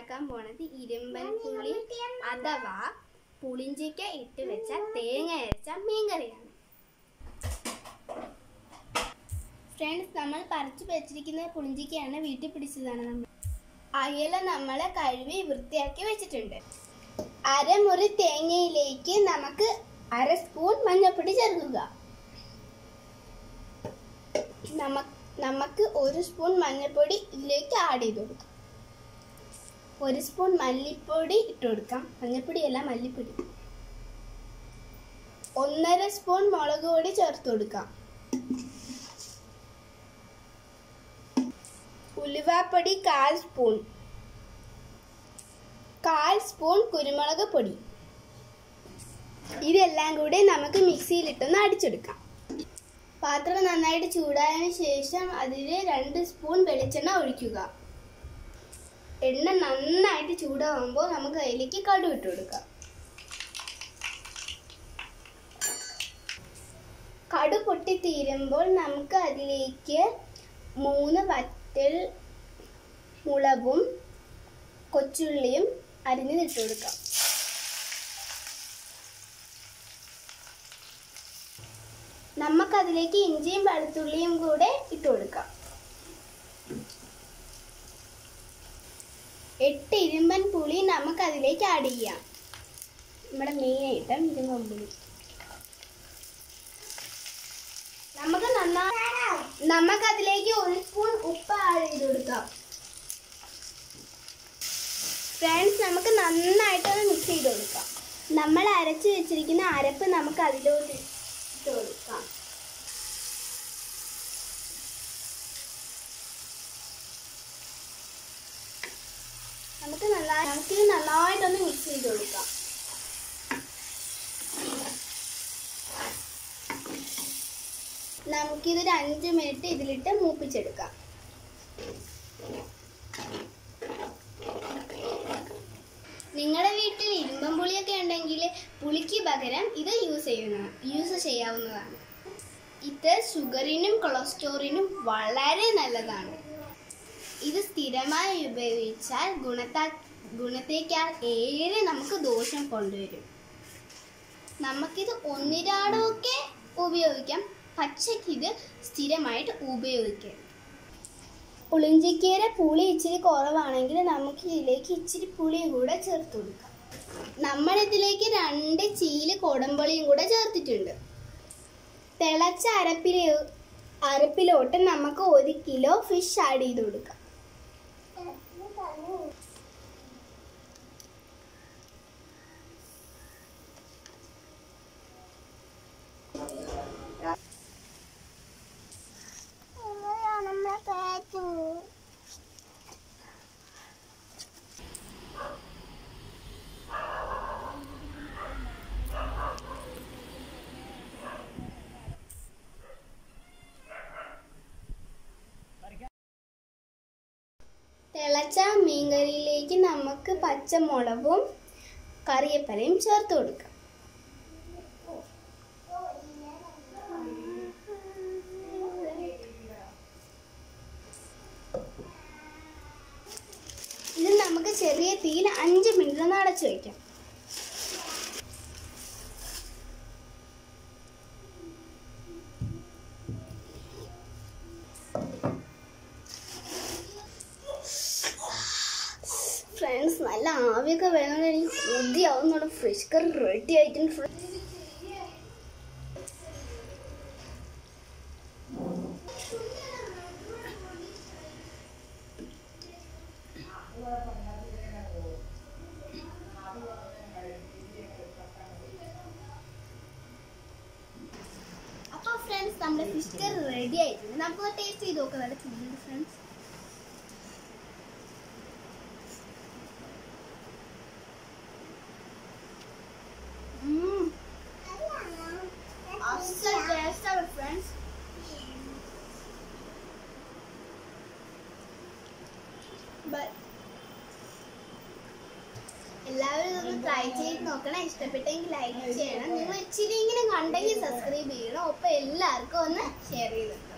ഉണ്ടാക്കാൻ പോണത് ഇരുമ്പൻ പുളി അഥവാ പുളിഞ്ചിക്ക ഇട്ട് വെച്ച തേങ്ങ അരച്ച മീൻകറിയാണ് ഫ്രണ്ട്സ് നമ്മൾ പറിച്ചു വെച്ചിരിക്കുന്ന പുളിഞ്ചിക്കയാണ് വീട്ടിൽ പിടിച്ചതാണ് നമ്മൾ അയല നമ്മൾ കഴുകി വൃത്തിയാക്കി വെച്ചിട്ടുണ്ട് അരമുറി തേങ്ങയിലേക്ക് നമുക്ക് അര സ്പൂൺ മഞ്ഞൾപ്പൊടി ചേർക്കുക നമ- നമുക്ക് ഒരു സ്പൂൺ മഞ്ഞൾപ്പൊടി ഇതിലേക്ക് ആഡ് ചെയ്ത് കൊടുക്കാം ഒരു സ്പൂൺ മല്ലിപ്പൊടി ഇട്ട് കൊടുക്കാം മഞ്ഞൾപ്പൊടി അല്ല മല്ലിപ്പൊടി ഒന്നര സ്പൂൺ മുളക് പൊടി ചേർത്ത് കൊടുക്കാം ഉലുവാപ്പൊടി കാൽ സ്പൂൺ കാൽ സ്പൂൺ കുരുമുളക് പൊടി ഇതെല്ലാം കൂടി നമുക്ക് മിക്സിയിലിട്ടൊന്ന് അടിച്ചെടുക്കാം പാത്രം നന്നായിട്ട് ചൂടായതിനു ശേഷം അതിൽ രണ്ട് സ്പൂൺ വെളിച്ചെണ്ണ ഒഴിക്കുക എണ്ണ നന്നായിട്ട് ചൂടാകുമ്പോൾ നമുക്ക് അതിലേക്ക് കടു ഇട്ട് കൊടുക്കാം കടു പൊട്ടി തീരുമ്പോൾ നമുക്ക് അതിലേക്ക് മൂന്ന് വറ്റൽ മുളകും കൊച്ചുള്ളിയും അരിഞ്ഞിട്ട് കൊടുക്കാം നമുക്കതിലേക്ക് ഇഞ്ചിയും വെളുത്തുള്ളിയും കൂടെ ഇട്ട് കൊടുക്കാം എട്ട് ഇരുമ്പൻ പുളി നമുക്ക് അതിലേക്ക് ആഡ് ചെയ്യാം നമ്മുടെ മെയിൻ ഐറ്റം ഇരുമ്പൻ പുളി നമുക്ക് നന്നായി നമുക്ക് അതിലേക്ക് ഒരു സ്പൂൺ ഉപ്പ് ആഡ് ചെയ്ത് കൊടുക്കാം ഫ്രണ്ട്സ് നമുക്ക് നന്നായിട്ടൊന്ന് മിക്സ് ചെയ്ത് കൊടുക്കാം നമ്മൾ അരച്ച് വെച്ചിരിക്കുന്ന അരപ്പ് നമുക്ക് അതിലോട്ട് ഇട്ട് കൊടുക്കാം നമുക്ക് നന്നായി നമുക്കിത് നന്നായിട്ടൊന്ന് മിക്സ് ചെയ്ത് കൊടുക്കാം നമുക്കിതൊരു അഞ്ച് മിനിറ്റ് ഇതിലിട്ട് മൂപ്പിച്ചെടുക്കാം നിങ്ങളുടെ വീട്ടിൽ ഇരുമ്പൻ പുളിയൊക്കെ ഉണ്ടെങ്കിൽ പുളിക്ക് പകരം ഇത് യൂസ് ചെയ്യുന്ന യൂസ് ചെയ്യാവുന്നതാണ് ഇത് ഷുഗറിനും കൊളസ്ട്രോളിനും വളരെ നല്ലതാണ് ഇത് സ്ഥിരമായി ഉപയോഗിച്ചാൽ ഗുണത്താ ഗുണത്തേക്കാൾ ഏറെ നമുക്ക് ദോഷം കൊണ്ടുവരും നമുക്കിത് ഒന്നിരാടമൊക്കെ ഉപയോഗിക്കാം പച്ചയ്ക്ക് ഇത് സ്ഥിരമായിട്ട് ഉപയോഗിക്കാം പുളിഞ്ചിക്കയുടെ പുളി ഇച്ചിരി കുറവാണെങ്കിൽ നമുക്ക് ഇതിലേക്ക് ഇച്ചിരി പുളിയും കൂടെ ചേർത്ത് കൊടുക്കാം നമ്മളിതിലേക്ക് രണ്ട് ചീല് കൊടമ്പളിയും കൂടെ ചേർത്തിട്ടുണ്ട് തിളച്ച അരപ്പിലെ അരപ്പിലോട്ട് നമുക്ക് ഒരു കിലോ ഫിഷ് ആഡ് ചെയ്ത് കൊടുക്കാം തിളച്ച മീൻകറിയിലേക്ക് നമുക്ക് പച്ചമുളകും കറിവേപ്പിലയും ചേർത്ത് കൊടുക്കാം ഇത് നമുക്ക് ചെറിയ തീയിൽ അഞ്ച് മിനിറ്റ് ഒന്ന് അടച്ചു വയ്ക്കാം ഫ്രണ്ട്സ് നല്ല ആവിയൊക്കെ വേണമെന്ന് എനിക്ക് കൊതിയാവുന്നുണ്ട് ഫ്രഷ് കറി റെഡി ആയിട്ടുണ്ട് ഫ്ര- അപ്പോൾ ഫ്രണ്ട്സ് നമ്മുടെ ഫിഷ് കറി റെഡി ആയിട്ടുണ്ട് നമുക്ക് ടേസ്റ്റ് ചെയ്ത് നോക്കാം നല്ല ചൂടുണ്ട് ഫ്രണ്ട്സ് Mm. അസൽ ടേസ്റ്റാണ് ഫ്രണ്ട്സ് എല്ലാവരും ഇതൊന്ന് ട്രൈ ചെയ്ത് നോക്കണം ഇഷ്ടപ്പെട്ടെങ്കിൽ ലൈക്ക് ചെയ്യണം നിങ്ങൾ ഇച്ചിരി ഇങ്ങനെ കണ്ടെങ്കിൽ സബ്സ്ക്രൈബ് ചെയ്യണം ഒപ്പം എല്ലാവർക്കും ഒന്ന് ഷെയർ ചെയ്ത്